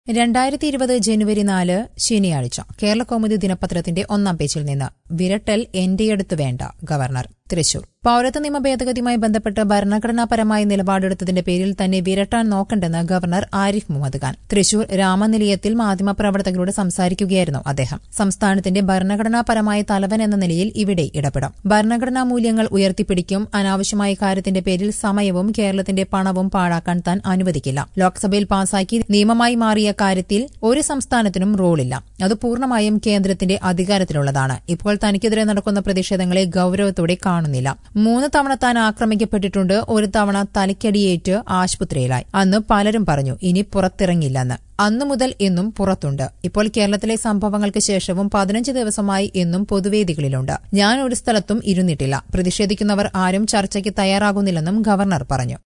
രണ്ടായിരത്തി ഇരുപത് ജനുവരി നാല് ശനിയാഴ്ച കേരള കൗമുദി ദിനപത്രത്തിന്റെ ഒന്നാം പേജിൽ നിന്ന് വിരട്ടൽ എന്റെയടുത്ത് വേണ്ട ഗവർണർ തൃശൂർ പൌരത്വ നിയമ ഭേദഗതിയുമായി ബന്ധപ്പെട്ട് ഭരണഘടനാപരമായ നിലപാടെടുത്തതിന്റെ പേരിൽ തന്നെ വിരട്ടാൻ നോക്കണ്ടെന്ന് ഗവർണർ ആരിഫ് മുഹമ്മദ് ഖാൻ തൃശൂർ രാമനിലയത്തിൽ മാധ്യമപ്രവർത്തകരോട് സംസാരിക്കുകയായിരുന്നു അദ്ദേഹം സംസ്ഥാനത്തിന്റെ ഭരണഘടനാപരമായ തലവൻ എന്ന നിലയിൽ ഇവിടെ ഇടപെടും ഭരണഘടനാ മൂല്യങ്ങൾ ഉയർത്തിപ്പിടിക്കും അനാവശ്യമായ കാര്യത്തിന്റെ പേരിൽ സമയവും കേരളത്തിന്റെ പണവും പാഴാക്കാൻ താൻ അനുവദിക്കില്ല ലോക്സഭയിൽ പാസാക്കി നിയമമായി മാറിയ കാര്യത്തിൽ ഒരു സംസ്ഥാനത്തിനും റോളില്ല അത് പൂർണ്ണമായും കേന്ദ്രത്തിന്റെ അധികാരത്തിലുള്ളതാണ് ഇപ്പോൾ തനിക്കെതിരെ നടക്കുന്ന പ്രതിഷേധങ്ങളെ ഗൌരവത്തോടെ കാണുന്നില്ല മൂന്ന് തവണ താൻ ആക്രമിക്കപ്പെട്ടിട്ടുണ്ട് ഒരു തവണ തലയ്ക്കടിയേറ്റ് ആശുപത്രിയിലായി അന്ന് പലരും പറഞ്ഞു ഇനി പുറത്തിറങ്ങില്ലെന്ന് അന്നു മുതൽ എന്നും പുറത്തുണ്ട് ഇപ്പോൾ കേരളത്തിലെ സംഭവങ്ങൾക്ക് ശേഷവും പതിനഞ്ച് ദിവസമായി എന്നും പൊതുവേദികളിലുണ്ട് ഞാൻ ഒരു സ്ഥലത്തും ഇരുന്നിട്ടില്ല പ്രതിഷേധിക്കുന്നവർ ആരും ചർച്ചയ്ക്ക് തയ്യാറാകുന്നില്ലെന്നും ഗവർണർ പറഞ്ഞു